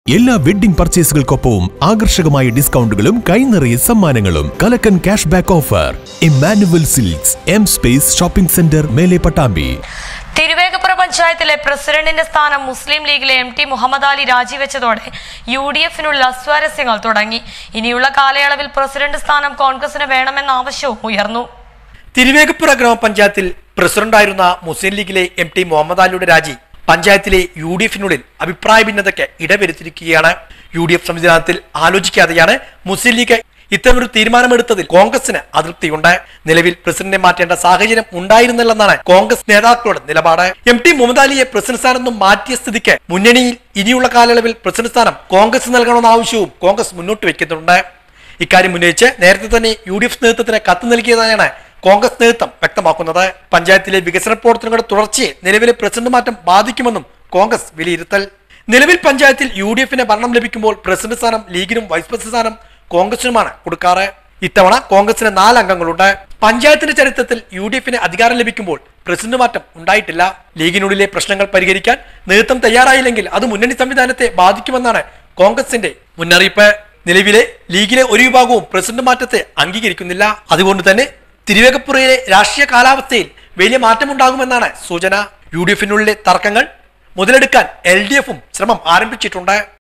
എല്ലാ വെഡ്ഡിംഗ് പർച്ചേസുകൾക്കൊപ്പവും ആകർഷകമായ ഡിസ്കൗണ്ടുകളും കൈനിറയ സമ്മാനങ്ങളും കലക്കൻ cash back offer Emmanuel silks M space shopping centre മേലെ പട്ടാമ്പി തിരുവേഗപ്പുറ പഞ്ചായത്തിലെ പ്രസിഡന്റിന്റെ സ്ഥാനം മുസ്ലിം ലീഗിലെ എം ടി മുഹമ്മദ് അലി രാജിവെച്ചതോടെ യു ഡി എഫിനുള്ള സ്വാരസ്യങ്ങൾ തുടങ്ങി ഇനിയുള്ള കാലയളവിൽ പ്രസിഡന്റ് സ്ഥാനം കോൺഗ്രസിന് വേണമെന്ന ആവശ്യവും ഉയർന്നു തിരുവേഗപ്പുറ ഗ്രാമപഞ്ചായത്തിൽ പ്രസിഡന്റായിരുന്ന മുസ്ലിം ലീഗിലെ എം ടി മുഹമ്മദ് അലിയുടെ രാജി പഞ്ചായത്തിലെ യു ഡി എഫിനുള്ളിൽ അഭിപ്രായ ഭിന്നതയ്ക്ക് ഇടവരുത്തിയിരിക്കുകയാണ് യു ഡി എഫ് സംവിധാനത്തിൽ ആലോചിക്കാതെയാണ് മുസ്ലിം ലീഗ് ഇത്തരമൊരു തീരുമാനമെടുത്തതിൽ കോൺഗ്രസിന് അതൃപ്തിയുണ്ട് നിലവിൽ പ്രസിഡന്റിനെ മാറ്റേണ്ട സാഹചര്യം ഉണ്ടായിരുന്നില്ലെന്നാണ് കോൺഗ്രസ് നേതാക്കളുടെ നിലപാട് എം ടി മുഹമ്മദ് അലിയെ പ്രസിഡന്റ് സ്ഥാനം നിന്നും മാറ്റിയ സ്ഥിതിക്ക് മുന്നണിയിൽ ഇനിയുള്ള കാലയളവിൽ പ്രസിഡന്റ് സ്ഥാനം കോൺഗ്രസ് നൽകണമെന്ന ആവശ്യവും കോൺഗ്രസ് മുന്നോട്ട് വെക്കുന്നുണ്ട് ഇക്കാര്യം ഉന്നയിച്ച് നേരത്തെ തന്നെ യു ഡി എഫ് നേതൃത്വത്തിന് കത്ത് നൽകിയതായാണ് കോൺഗ്രസ് നേതൃത്വം വ്യക്തമാക്കുന്നത് പഞ്ചായത്തിലെ വികസന പ്രവർത്തനങ്ങളുടെ തുടർച്ചയെ നിലവിലെ പ്രസിഡന്റ് മാറ്റം ബാധിക്കുമെന്നും കോൺഗ്രസ് വിലയിരുത്തൽ നിലവിൽ പഞ്ചായത്തിൽ യു ഡി എഫിന് ഭരണം ലഭിക്കുമ്പോൾ പ്രസിഡന്റ് സ്ഥാനം ലീഗിനും വൈസ് പ്രസിഡന്റ് സ്ഥാനം കോൺഗ്രസിനുമാണ് കൊടുക്കാറ് ഇത്തവണ കോൺഗ്രസിന് നാല് അംഗങ്ങളുണ്ട് പഞ്ചായത്തിന്റെ ചരിത്രത്തിൽ യു ഡി എഫിന് അധികാരം ലഭിക്കുമ്പോൾ പ്രസിഡന്റ് മാറ്റം ഉണ്ടായിട്ടില്ല ലീഗിനുള്ളിലെ പ്രശ്നങ്ങൾ പരിഹരിക്കാൻ നേതൃത്വം തയ്യാറായില്ലെങ്കിൽ അത് മുന്നണി സംവിധാനത്തെ ബാധിക്കുമെന്നാണ് കോൺഗ്രസിന്റെ മുന്നറിയിപ്പ് നിലവിലെ ലീഗിലെ ഒരു വിഭാഗവും പ്രസിഡന്റ് മാറ്റത്തെ അംഗീകരിക്കുന്നില്ല അതുകൊണ്ട് തന്നെ തിരുവേഗപ്പുറയിലെ രാഷ്ട്രീയ കാലാവസ്ഥയിൽ വലിയ മാറ്റമുണ്ടാകുമെന്നാണ് സൂചന യു ഡി എഫിനുള്ളിലെ തർക്കങ്ങൾ മുതലെടുക്കാൻ എൽ ഡി എഫും ശ്രമം ആരംഭിച്ചിട്ടുണ്ട്